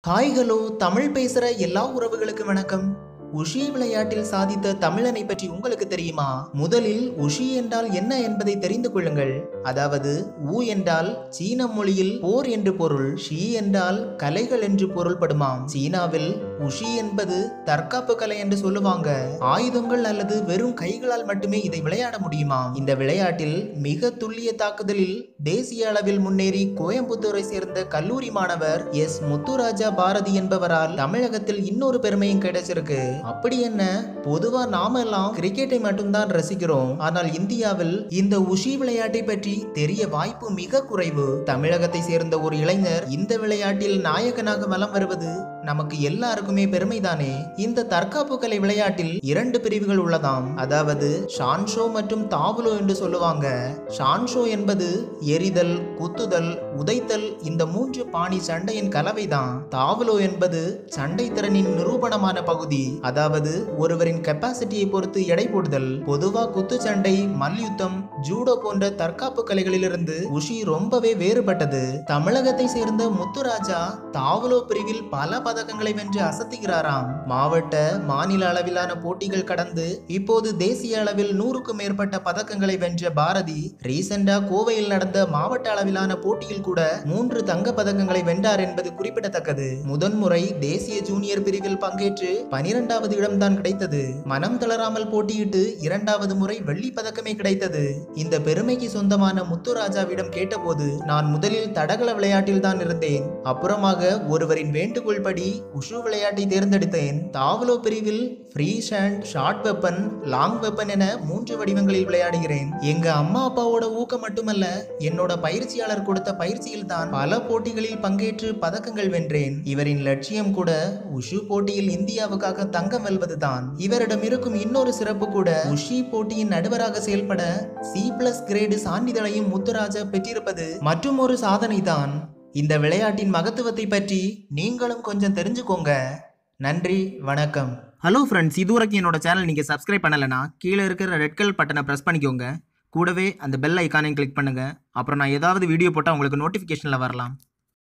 hi hello Tamil பேசுற எல்லா உறவுகளுக்கும் வணக்கம் உஷி விளையாட்டில் சாதித்த தமிழனை பற்றி உங்களுக்கு தெரியுமா முதலில் உஷி என்றால் என்ன என்பதை தெரிந்து கொள்ளுங்கள் அதாவது ஊ என்றால் சீன மொழியில் போர் என்று பொருள் ஷி என்றால் கலைகள் என்று பொருள்படுமாம் சீனாவில் உஷி என்பது தற்காப்பு கலை என்று சொல்லுவாங்க ஆயுதங்கள் அல்லது வெறும் கைகளால் மட்டுமே இதை விளையாட முடியுமா இந்த விளையாட்டில் மிக துல்லிய தாக்குதலில் தேசிய அளவில் முன்னேறி கோயம்புத்தூரை சேர்ந்த கல்லூரி மாணவர் எஸ் முத்துராஜா பாரதி என்பவரால் தமிழகத்தில் இன்னொரு பெருமையும் கிடைச்சிருக்கு அப்படி என்ன பொதுவா நாம எல்லாம் கிரிக்கெட்டை மட்டும்தான் ரசிக்கிறோம் ஆனால் இந்தியாவில் இந்த உஷி விளையாட்டை பற்றி தெரிய வாய்ப்பு மிக குறைவு தமிழகத்தை சேர்ந்த ஒரு இளைஞர் இந்த விளையாட்டில் நாயகனாக வலம் வருவது நமக்கு எல்லாருக்குமே பெருமைதானே இந்த தற்காப்பு கலை விளையாட்டில் இரண்டு பிரிவுகள் உள்ளதாம் அதாவது ஷான்ஷோ மற்றும் தாவுலோ என்று சொல்லுவாங்க ஷான்ஷோ என்பது எரிதல் குத்துதல் உதைத்தல் இந்த மூன்று பாணி சண்டையின் கலவைதான் தாவுலோ என்பது சண்டை திறனின் நிரூபணமான பகுதி அதாவது ஒருவரின் கெப்பாசிட்டியை பொறுத்து எடை போடுதல் பொதுவா குத்துச்சண்டை மல்யுத்தம் ஜூடோ போன்ற தற்காப்பு கலைகளிலிருந்து உஷி ரொம்பவே வேறுபட்டது தமிழகத்தை சேர்ந்த முத்துராஜா தாவுலோ பிரிவில் பல பதக்கங்களை வென்று அசத்துகிறாராம் மாவட்ட மாநில அளவிலான போட்டிகள் கடந்து இப்போது தேசிய அளவில் நூறுக்கும் மேற்பட்ட பதக்கங்களை வென்ற பாரதி ரீசெண்டா கோவையில் நடந்த மாவட்ட அளவிலான போட்டியில் கூட மூன்று தங்க பதக்கங்களை வென்றார் என்பது குறிப்பிடத்தக்கது முதன்முறை தேசிய ஜூனியர் பிரிவில் பங்கேற்று பனிரெண்டாவது இடம்தான் கிடைத்தது மனம் தளராமல் போட்டியிட்டு இரண்டாவது முறை வெள்ளி பதக்கமே கிடைத்தது இந்த பெருமைக்கு சொந்தமான முத்துராஜாவிடம் கேட்டபோது நான் முதலில் தடகள விளையாட்டில் தான் இருந்தேன் அப்புறமாக ஒருவரின் வேண்டுகோள் படி உஷு விளையாட்டை தேர்ந்தெடுத்தேன் தாவலோ பிரிவில் free hand short weapon long weapon என மூன்று வடிவங்களில் விளையாடுகிறேன் எங்க அம்மா அப்பாவோட ஊக்கம் மட்டுமல்ல என்னோட பயிற்சியாளர் கொடுத்த பயிற்சியில் தான் பல போட்டிகளில் பங்கேற்று பதக்கங்கள் வென்றேன் இவரின் லட்சியம் கூட உஷு போட்டியில் இந்தியாவுக்காக தங்கம் வெல்வதுதான் இவரிடம் இருக்கும் இன்னொரு சிறப்பு கூட உஷி போட்டியின் நடுவராக செயல்பட சி பிளஸ் கிரேடு சான்றிதழையும் முத்துராஜா பெற்றிருப்பது மற்றும் ஒரு சாதனை தான் இந்த விளையாட்டின் மகத்துவத்தை பற்றி நீங்களும் கொஞ்சம் தெரிஞ்சுக்கோங்க நன்றி வணக்கம் ஹலோ ஃப்ரெண்ட்ஸ் இதுவரைக்கும் என்னோட சேனல் நீங்கள் சப்ஸ்கிரைப் பண்ணலைன்னா கீழே இருக்கிற ரெட் கலர் பட்டனை ப்ரெஸ் பண்ணிக்கோங்க கூடவே அந்த பெல் ஐக்கானையும் கிளிக் பண்ணுங்கள் அப்புறம் நான் ஏதாவது வீடியோ போட்டால் உங்களுக்கு நோட்டிஃபிகேஷனில் வரலாம்